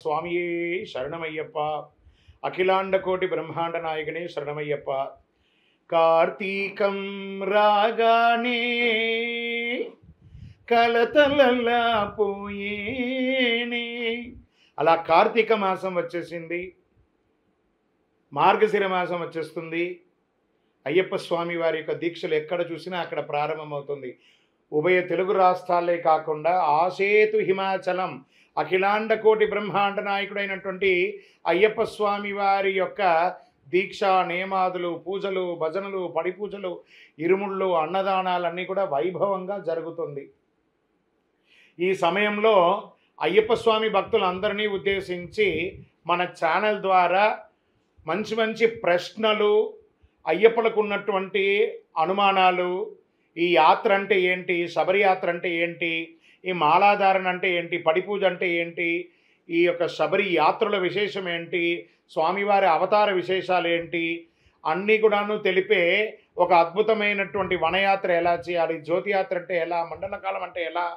స్వామియే శరణమయ్యప్ప అఖిలాండ కోటి బ్రహ్మాండ నాయకునే శరణమయ్యప్ప కార్తీకం రాగానే కలతలలా పోయేనే అలా కార్తీక మాసం వచ్చేసింది మార్గశిర మాసం వచ్చేస్తుంది అయ్యప్ప స్వామి వారి యొక్క దీక్షలు ఎక్కడ చూసినా అక్కడ ప్రారంభమవుతుంది ఉభయ తెలుగు రాష్ట్రాలే కాకుండా ఆసేతు హిమాచలం అఖిలాండ కోటి బ్రహ్మాండ నాయకుడైనటువంటి అయ్యప్ప స్వామి వారి యొక్క దీక్ష నియమాదులు పూజలు భజనలు పడి పూజలు ఇరుముళ్ళు అన్నదానాలన్నీ కూడా వైభవంగా జరుగుతుంది ఈ సమయంలో అయ్యప్ప స్వామి భక్తులందరినీ ఉద్దేశించి మన ఛానల్ ద్వారా మంచి మంచి ప్రశ్నలు అయ్యప్పలకు ఉన్నటువంటి అనుమానాలు ఈ యాత్ర అంటే ఏంటి శబరి యాత్ర అంటే ఏంటి ఈ మాలాధారణ అంటే ఏంటి పడిపూజ అంటే ఏంటి ఈ యొక్క శబరి యాత్రల విశేషం ఏంటి స్వామివారి అవతార విశేషాలు ఏంటి అన్నీ కూడాను తెలిపే ఒక అద్భుతమైనటువంటి వనయాత్ర ఎలా చేయాలి జ్యోతియాత్ర అంటే ఎలా మండలకాలం అంటే ఎలా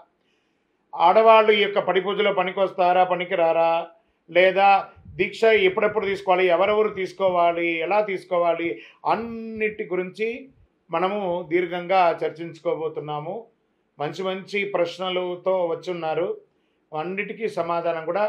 ఆడవాళ్ళు ఈ యొక్క పడి పూజలో పనికొస్తారా పనికిరారా లేదా దీక్ష ఎప్పుడెప్పుడు తీసుకోవాలి ఎవరెవరు తీసుకోవాలి ఎలా తీసుకోవాలి అన్నిటి గురించి మనము దీర్ఘంగా చర్చించుకోబోతున్నాము మంచి మంచి ప్రశ్నలతో వచ్చున్నారు అన్నిటికీ సమాధానం కూడా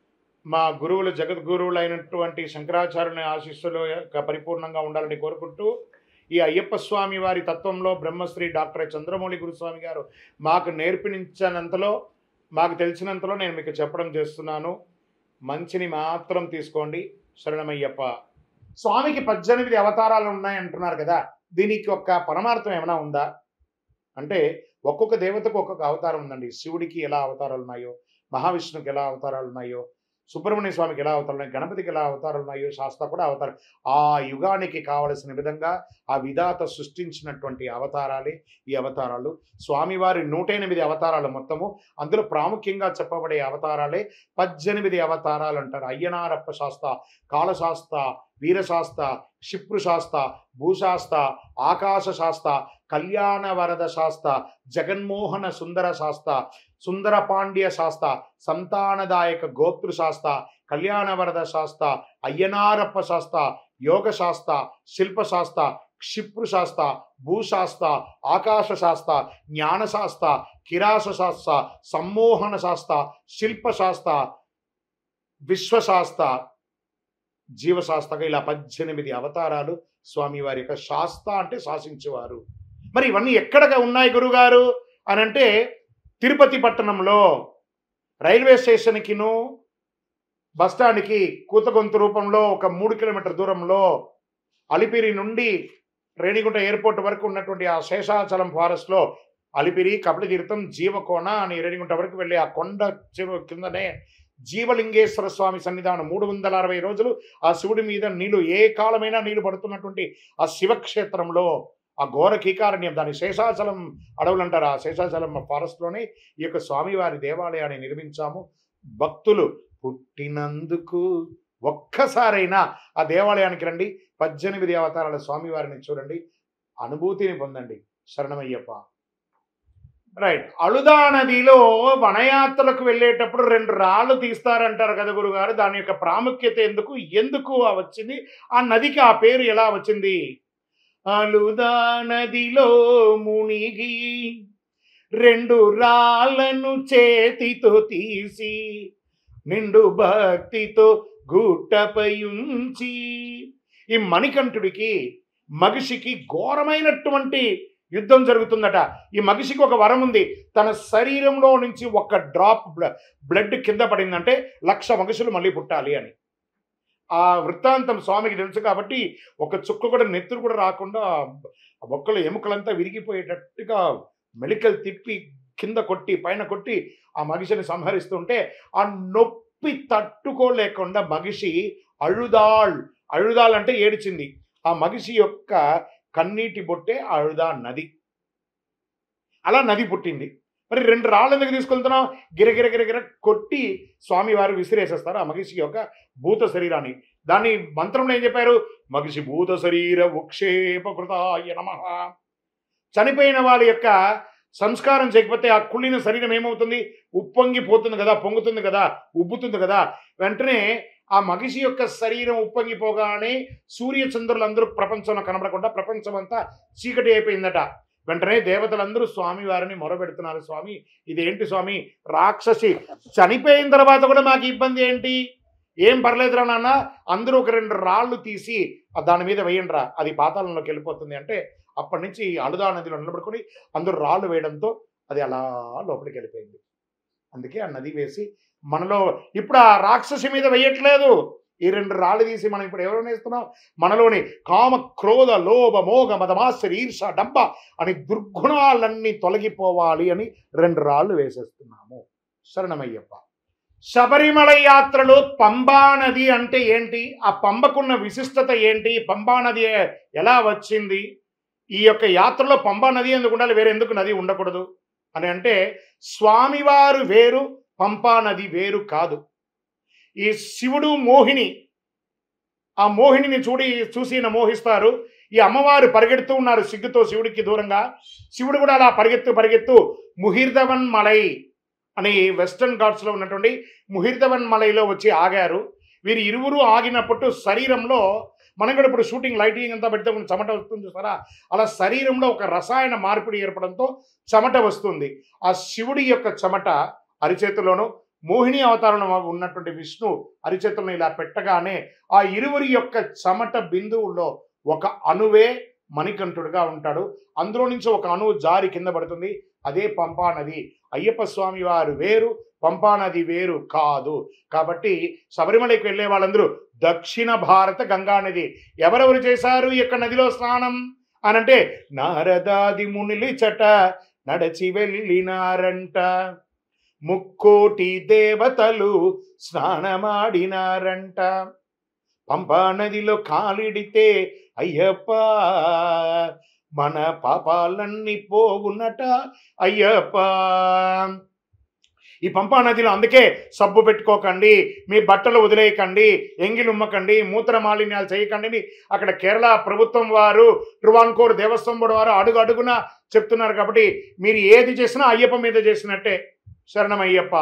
మా గురువులు జగద్గురువులు అయినటువంటి శంకరాచార్యుని ఆశీస్సులు యొక్క పరిపూర్ణంగా ఉండాలని కోరుకుంటూ ఈ అయ్యప్ప స్వామి వారి తత్వంలో బ్రహ్మశ్రీ డాక్టర్ చంద్రమౌళి గురుస్వామి గారు మాకు నేర్పించినంతలో మాకు తెలిసినంతలో నేను మీకు చెప్పడం చేస్తున్నాను మంచిని మాత్రం తీసుకోండి శరణమయ్యప్ప స్వామికి పద్దెనిమిది అవతారాలు ఉన్నాయి అంటున్నారు కదా దీనికి ఒక పరమార్థం ఏమైనా ఉందా అంటే ఒక్కొక్క దేవతకు ఒక్కొక్క అవతారం ఉందండి శివుడికి ఎలా అవతారాలు ఉన్నాయో మహావిష్ణువుకి ఎలా అవతారాలు ఉన్నాయో సుబ్రహ్మణ్య స్వామికి ఎలా అవతారాలు ఉన్నాయి గణపతికి ఎలా అవతారాలు ఉన్నాయో శాస్త్ర కూడా అవతారం ఆ యుగానికి కావలసిన విధంగా ఆ విధాత సృష్టించినటువంటి అవతారాలే ఈ అవతారాలు స్వామివారి నూట ఎనిమిది అవతారాలు మొత్తము అందులో ప్రాముఖ్యంగా చెప్పబడే అవతారాలే పద్దెనిమిది అవతారాలు అంటారు అయ్యనారప్ప శాస్త కాళశాస్త వీరశాస్త క్షిప్రుశాస్త భూశాస్త ఆకాశ శాస్త కళ్యాణ వరద శాస్త జగన్మోహన సుందర శాస్త సుందర పాండ్య శాస్త సంతానదాయక గోతృ శాస్త కళ్యాణ వరద శాస్త అయ్యనారప్ప శాస్త యోగ శాస్త శిల్పశాస్త క్షిప్రు శాస్త భూశాస్త ఆకాశ శాస్త జ్ఞానశాస్త కిరాస శాస్త సమ్మోహన శాస్త శిల్పశాస్త విశ్వశాస్త జీవశాస్త్రగా ఇలా పద్దెనిమిది అవతారాలు స్వామివారి యొక్క శాస్త అంటే శాసించేవారు మరి ఇవన్నీ ఎక్కడగా ఉన్నాయి గురుగారు అని అంటే తిరుపతి పట్టణంలో రైల్వే స్టేషన్కిను బస్టాండ్కి కూతగొంతు రూపంలో ఒక మూడు కిలోమీటర్ దూరంలో అలిపిరి నుండి రేణిగుంట ఎయిర్పోర్ట్ వరకు ఉన్నటువంటి ఆ శేషాచలం ఫారెస్ట్లో అలిపిరి కపిలతీర్థం జీవకోణ అని రేణిగుంట వరకు వెళ్ళి ఆ కొండ చెరువు కిందనే జీవలింగేశ్వర స్వామి సన్నిధానం మూడు వందల అరవై రోజులు ఆ శివుడి మీద నీళ్లు ఏ కాలమైనా నీళ్లు పడుతున్నటువంటి ఆ శివక్షేత్రంలో ఆ ఘోర కీకారణ్యం దాని శేషాచలం అడవులు అంటారు ఆ శేషాచలం ఫారెస్ట్లోనే ఈ యొక్క స్వామివారి దేవాలయాన్ని నిర్మించాము భక్తులు పుట్టినందుకు ఒక్కసారైనా ఆ దేవాలయానికి రండి పద్దెనిమిది అవతారాల స్వామివారిని చూడండి అనుభూతిని పొందండి శరణమయ్యప్ప రైట్ అళుదా నదిలో వనయాత్రలకు వెళ్ళేటప్పుడు రెండు రాళ్ళు తీస్తారంటారు కదా గురుగారు దాని యొక్క ప్రాముఖ్యత ఎందుకు ఎందుకు ఆ వచ్చింది ఆ నదికి ఆ పేరు ఎలా వచ్చింది అలుదా నదిలో మునిగి రెండు రాళ్ళను చేతితో తీసి నిండు భక్తితో గుట్టపై ఉంచి ఈ మణికంఠుడికి మగిషికి ఘోరమైనటువంటి యుద్ధం జరుగుతుందట ఈ మగిషికి ఒక వరం ఉంది తన శరీరంలో నుంచి ఒక డ్రాప్ బ్లడ్ కింద పడిందంటే లక్ష మగసులు మళ్ళీ పుట్టాలి అని ఆ వృత్తాంతం స్వామికి తెలుసు కాబట్టి ఒక చుక్క కూడా నెత్తురు కూడా రాకుండా ఆ బొక్కలు ఎముకలంతా విరిగిపోయేటట్టుగా మెలికలు తిప్పి కింద కొట్టి పైన కొట్టి ఆ మగిషిని సంహరిస్తుంటే ఆ నొప్పి తట్టుకోలేకుండా మగిషి అழுదాళ్ అழுదాల్ అంటే ఏడిచింది ఆ మగిషి యొక్క కన్నీటి బొట్టే అழுదా నది అలా నది పుట్టింది మరి రెండు రాళ్ళు ఎందుకు తీసుకెళ్తున్నాం గిరగిర గిరగిర కొట్టి స్వామి వారు విసిరేసేస్తారు ఆ మగిషి యొక్క భూత శరీరాన్ని దాన్ని మంత్రంలో ఏం చెప్పారు మగిషి భూత శరీర ఉక్షేపకృతాయ నమ చనిపోయిన వాళ్ళ యొక్క సంస్కారం చేయకపోతే ఆ కుళ్ళిన శరీరం ఏమవుతుంది ఉప్పొంగిపోతుంది కదా పొంగుతుంది కదా ఉబ్బుతుంది కదా వెంటనే ఆ మగిషి యొక్క శరీరం ఉప్పొంగిపోగానే సూర్య చంద్రులు అందరూ ప్రపంచంలో కనబడకుండా ప్రపంచం అంతా చీకటి అయిపోయిందట వెంటనే దేవతలందరూ స్వామి వారిని మొరబెడుతున్నారు స్వామి ఇదేంటి స్వామి రాక్షసి చనిపోయిన తర్వాత కూడా మాకు ఇబ్బంది ఏంటి ఏం పర్లేదురా నాన్న అందరూ ఒక రెండు రాళ్ళు తీసి ఆ దాని మీద వేయండి రా అది పాతాళంలోకి వెళ్ళిపోతుంది అంటే అప్పటి నుంచి అలుదా నదిలో నిలబడుకొని అందరూ రాళ్ళు వేయడంతో అది అలా లోపలికి వెళ్ళిపోయింది అందుకే ఆ నది వేసి మనలో ఇప్పుడు ఆ రాక్షసి మీద వేయట్లేదు ఈ రెండు రాళ్ళు తీసి మనం ఇప్పుడు ఎవరు వేస్తున్నాం మనలోని కామ క్రోధ లోభ మోగ మదమాశ్చర్య ఈర్ష డంబ అని దుర్గుణాలన్నీ తొలగిపోవాలి అని రెండు రాళ్ళు వేసేస్తున్నాము శరణమయ్యప్ప శబరిమల యాత్రలో పంబా నది అంటే ఏంటి ఆ పంబకున్న విశిష్టత ఏంటి పంబా నది ఎలా వచ్చింది ఈ యొక్క యాత్రలో పంబా నది ఎందుకు ఉండాలి వేరే ఎందుకు నది ఉండకూడదు అని అంటే స్వామివారు వేరు పంపా నది వేరు కాదు ఈ శివుడు మోహిని ఆ మోహినిని చూడి చూసి ఈయన మోహిస్తారు ఈ అమ్మవారు పరిగెడుతూ ఉన్నారు సిగ్గుతో శివుడికి దూరంగా శివుడు కూడా అలా పరిగెత్తు పరిగెత్తు ముహిర్దవన్ మలై అని వెస్టర్న్ ఘాట్స్లో ఉన్నటువంటి ముహిర్దవన్ మలైలో వచ్చి ఆగారు వీరు ఇరువురు ఆగినప్పుడు శరీరంలో మనం కూడా ఇప్పుడు షూటింగ్ లైటింగ్ అంతా పెడితే కొంచెం చెమట వస్తుంది చూసారా అలా శరీరంలో ఒక రసాయన మార్పిడి ఏర్పడంతో చెమట వస్తుంది ఆ శివుడి యొక్క చెమట అరిచేతిలోను మోహిని అవతారంలో ఉన్నటువంటి విష్ణు అరిచేతులను ఇలా పెట్టగానే ఆ ఇరువురి యొక్క చెమట బిందువుల్లో ఒక అణువే మణికంఠుడుగా ఉంటాడు అందులో నుంచి ఒక అణువు జారి కింద పడుతుంది అదే పంపా నది అయ్యప్ప స్వామి వారు వేరు పంపా నది వేరు కాదు కాబట్టి శబరిమలకి వెళ్ళే వాళ్ళందరూ దక్షిణ భారత గంగా నది ఎవరెవరు చేశారు ఈ యొక్క నదిలో స్నానం అనంటే నారదాది మునిలి చట నడచి వెళ్ళినారంట ముక్కోటి దేవతలు స్నానమాడినారంట పంపా నదిలో కాలిడితే అయ్యప్ప మన పాపాలన్నీ పోవునట అయ్యప్ప ఈ పంపా నదిలో అందుకే సబ్బు పెట్టుకోకండి మీ బట్టలు వదిలేయకండి ఎంగిలి ఉమ్మకండి మూత్ర మాలిన్యాలు చేయకండి అని అక్కడ కేరళ ప్రభుత్వం వారు ట్రువాన్కోర్ దేవస్థానం బోర్డు వారు అడుగు అడుగున చెప్తున్నారు కాబట్టి మీరు ఏది చేసినా అయ్యప్ప మీద చేసినట్టే శరణం అయ్యప్ప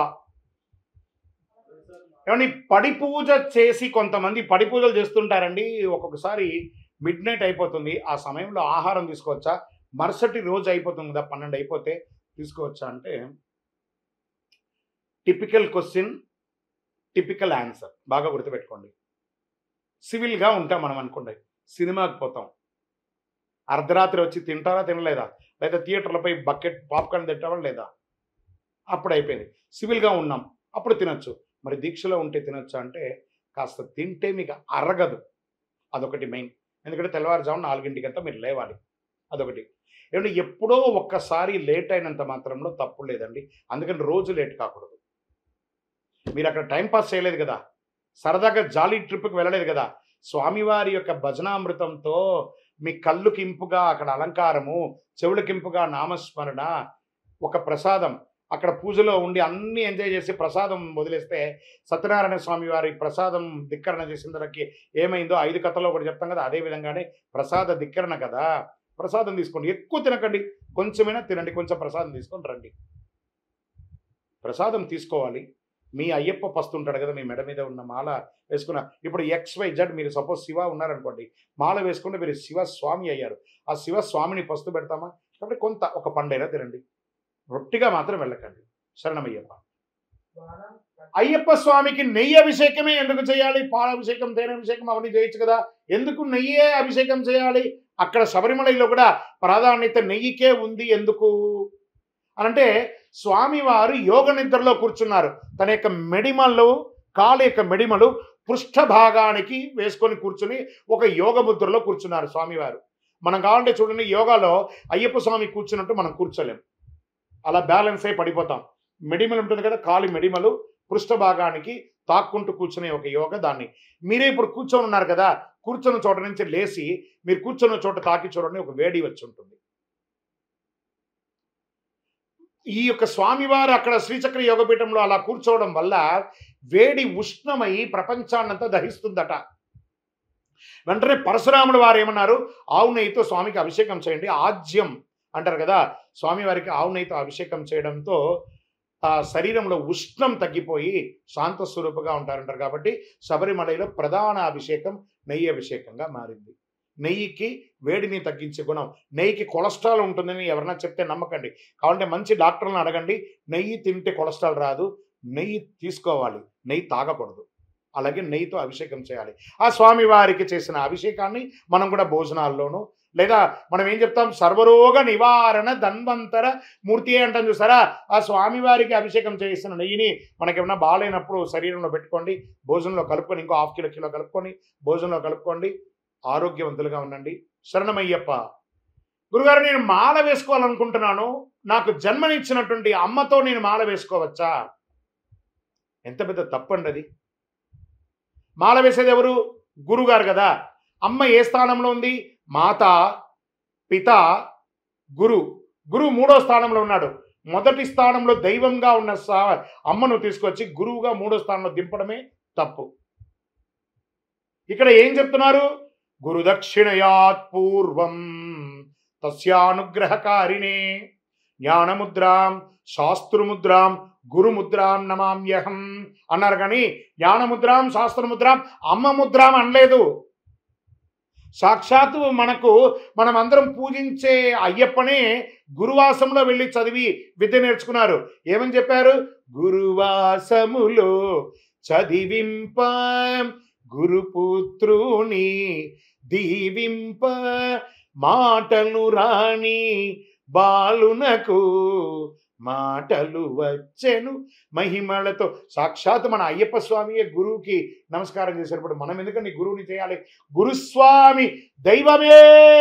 ఏమండి పడి పూజ చేసి కొంతమంది పడి పూజలు చేస్తుంటారండి ఒక్కొక్కసారి మిడ్ నైట్ అయిపోతుంది ఆ సమయంలో ఆహారం తీసుకోవచ్చా మరుసటి రోజు అయిపోతుంది కదా పన్నెండు అయిపోతే తీసుకోవచ్చా అంటే టిపికల్ క్వశ్చన్ టిపికల్ ఆన్సర్ బాగా గుర్తుపెట్టుకోండి సివిల్గా ఉంటాం మనం అనుకోండి సినిమాకి పోతాం అర్ధరాత్రి వచ్చి తింటారా తినలేదా లేదా థియేటర్లపై బకెట్ పాప్కార్న్ తింటావా లేదా అప్పుడు అయిపోయింది సివిల్గా ఉన్నాం అప్పుడు తినొచ్చు మరి దీక్షలో ఉంటే తినొచ్చు అంటే కాస్త తింటే మీకు అరగదు అదొకటి మెయిన్ ఎందుకంటే తెల్లవారుజాము నాలుగింటికి అంతా మీరు లేవాలి అదొకటి ఏమంటే ఎప్పుడో ఒక్కసారి లేట్ అయినంత మాత్రంలో తప్పు లేదండి అందుకని రోజు లేట్ కాకూడదు మీరు అక్కడ టైం పాస్ చేయలేదు కదా సరదాగా జాలీ ట్రిప్కి వెళ్ళలేదు కదా స్వామివారి యొక్క భజనామృతంతో మీ కళ్ళుకింపుగా అక్కడ అలంకారము చెవులకింపుగా నామస్మరణ ఒక ప్రసాదం అక్కడ పూజలో ఉండి అన్ని ఎంజాయ్ చేసి ప్రసాదం వదిలేస్తే సత్యనారాయణ స్వామి వారి ప్రసాదం ధిక్కరణ చేసిన దానికి ఏమైందో ఐదు కథలో ఒకటి చెప్తాం కదా అదే విధంగానే ప్రసాద ధిక్కరణ కదా ప్రసాదం తీసుకోండి ఎక్కువ తినకండి కొంచెమైనా తినండి కొంచెం ప్రసాదం తీసుకొని రండి ప్రసాదం తీసుకోవాలి మీ అయ్యప్ప పస్తుంటాడు కదా మీ మెడ మీద ఉన్న మాల వేసుకున్న ఇప్పుడు ఎక్స్ వై జడ్ మీరు సపోజ్ శివ ఉన్నారనుకోండి మాల వేసుకుంటే మీరు శివ స్వామి అయ్యారు ఆ శివ స్వామిని పస్తు పెడతామా కాబట్టి కొంత ఒక పండైనా తినండి రొట్టిగా మాత్రం వెళ్ళకండి శరణమయ్యప్ప అయ్యప్ప స్వామికి నెయ్యి అభిషేకమే ఎందుకు చేయాలి పాలాభిషేకం తేనె అభిషేకం అవన్నీ చేయొచ్చు కదా ఎందుకు నెయ్యే అభిషేకం చేయాలి అక్కడ శబరిమలలో కూడా ప్రాధాన్యత నెయ్యికే ఉంది ఎందుకు అనంటే స్వామివారు యోగ నిద్రలో కూర్చున్నారు తన యొక్క మెడిమలు కాలు యొక్క మెడిమలు పృష్ఠ భాగానికి వేసుకొని కూర్చుని ఒక యోగ ముద్రలో కూర్చున్నారు స్వామివారు మనం కావాలంటే చూడండి యోగాలో అయ్యప్ప స్వామి కూర్చున్నట్టు మనం కూర్చోలేం అలా బ్యాలెన్స్ అయి పడిపోతాం మెడిమలు ఉంటుంది కదా కాలి మెడిమలు పృష్ఠ భాగానికి తాక్కుంటూ కూర్చునే ఒక యోగ దాన్ని మీరే ఇప్పుడు కూర్చొని ఉన్నారు కదా కూర్చున్న చోట నుంచి లేచి మీరు కూర్చున్న చోట తాకి చూడండి ఒక వేడి వచ్చి ఉంటుంది ఈ యొక్క స్వామివారు అక్కడ శ్రీచక్ర యోగపీఠంలో అలా కూర్చోవడం వల్ల వేడి ఉష్ణమై ప్రపంచాన్నంతా దహిస్తుందట వెంటనే పరశురాముడు వారు ఏమన్నారు ఆవు నెయ్యితో స్వామికి అభిషేకం చేయండి ఆజ్యం అంటారు కదా స్వామివారికి ఆవు నెయ్యితో అభిషేకం చేయడంతో ఆ శరీరంలో ఉష్ణం తగ్గిపోయి శాంత స్వరూపుగా ఉంటారంటారు కాబట్టి శబరిమలలో ప్రధాన అభిషేకం నెయ్యి అభిషేకంగా మారింది నెయ్యికి వేడిని తగ్గించే గుణం నెయ్యికి కొలెస్ట్రాల్ ఉంటుందని ఎవరన్నా చెప్తే నమ్మకండి కావాలంటే మంచి డాక్టర్లను అడగండి నెయ్యి తింటే కొలెస్ట్రాల్ రాదు నెయ్యి తీసుకోవాలి నెయ్యి తాగకూడదు అలాగే నెయ్యితో అభిషేకం చేయాలి ఆ స్వామి వారికి చేసిన అభిషేకాన్ని మనం కూడా భోజనాల్లోనూ లేదా మనం ఏం చెప్తాం సర్వరోగ నివారణ ధన్వంతర మూర్తి అంటాం చూసారా ఆ స్వామివారికి అభిషేకం చేసిన నెయ్యిని మనకేమన్నా బాగాలేనప్పుడు శరీరంలో పెట్టుకోండి భోజనంలో కలుపుకొని ఇంకో హాఫ్ కిలో కిలో కలుపుకొని భోజనంలో కలుపుకోండి ఆరోగ్యవంతులుగా ఉండండి శరణమయ్యప్ప గురుగారు నేను మాల వేసుకోవాలనుకుంటున్నాను నాకు జన్మనిచ్చినటువంటి అమ్మతో నేను మాల వేసుకోవచ్చా ఎంత పెద్ద తప్పండి అది మాల వేసేది ఎవరు గురుగారు కదా అమ్మ ఏ స్థానంలో ఉంది మాత పిత గురు గురు మూడో స్థానంలో ఉన్నాడు మొదటి స్థానంలో దైవంగా ఉన్న సా అమ్మను తీసుకొచ్చి గురువుగా మూడో స్థానంలో దింపడమే తప్పు ఇక్కడ ఏం చెప్తున్నారు గురుదక్షిణయాత్ పూర్వం తస్యానుగ్రహకారిణే జ్ఞానముద్రాం శాస్త్రముద్రాం గురుముద్రాం నమామ్యహం అన్నారు కానీ జ్ఞానముద్రాం శాస్త్రముద్రాం అమ్మ ముద్రాం అనలేదు సాక్షాత్తు మనకు మనం అందరం పూజించే అయ్యప్పనే గురువాసంలో వెళ్ళి చదివి విద్య నేర్చుకున్నారు ఏమని చెప్పారు గురువాసములో చదివింప గురుపుత్రుని దీవింప మాటలు రాణి బాలునకు మాటలు వచ్చెను మహిమలతో సాక్షాత్ మన అయ్యప్ప స్వామియే గురువుకి నమస్కారం చేసేటప్పుడు మనం ఎందుకంటే గురువుని చేయాలి గురుస్వామి దైవమే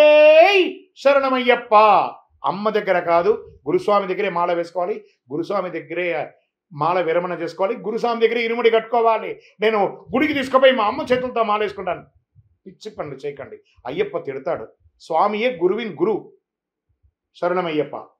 శరణమయ్యప్ప అమ్మ దగ్గర కాదు గురుస్వామి దగ్గరే మాల వేసుకోవాలి గురుస్వామి దగ్గరే మాల విరమణ చేసుకోవాలి గురుస్వామి దగ్గర ఇరుముడి కట్టుకోవాలి నేను గుడికి తీసుకుపోయి మా అమ్మ చేతులతో మాల వేసుకుంటాను పిచ్చి పనులు చేయకండి అయ్యప్ప తిడతాడు స్వామియే గురువిన్ గురు శరణమయ్యప్ప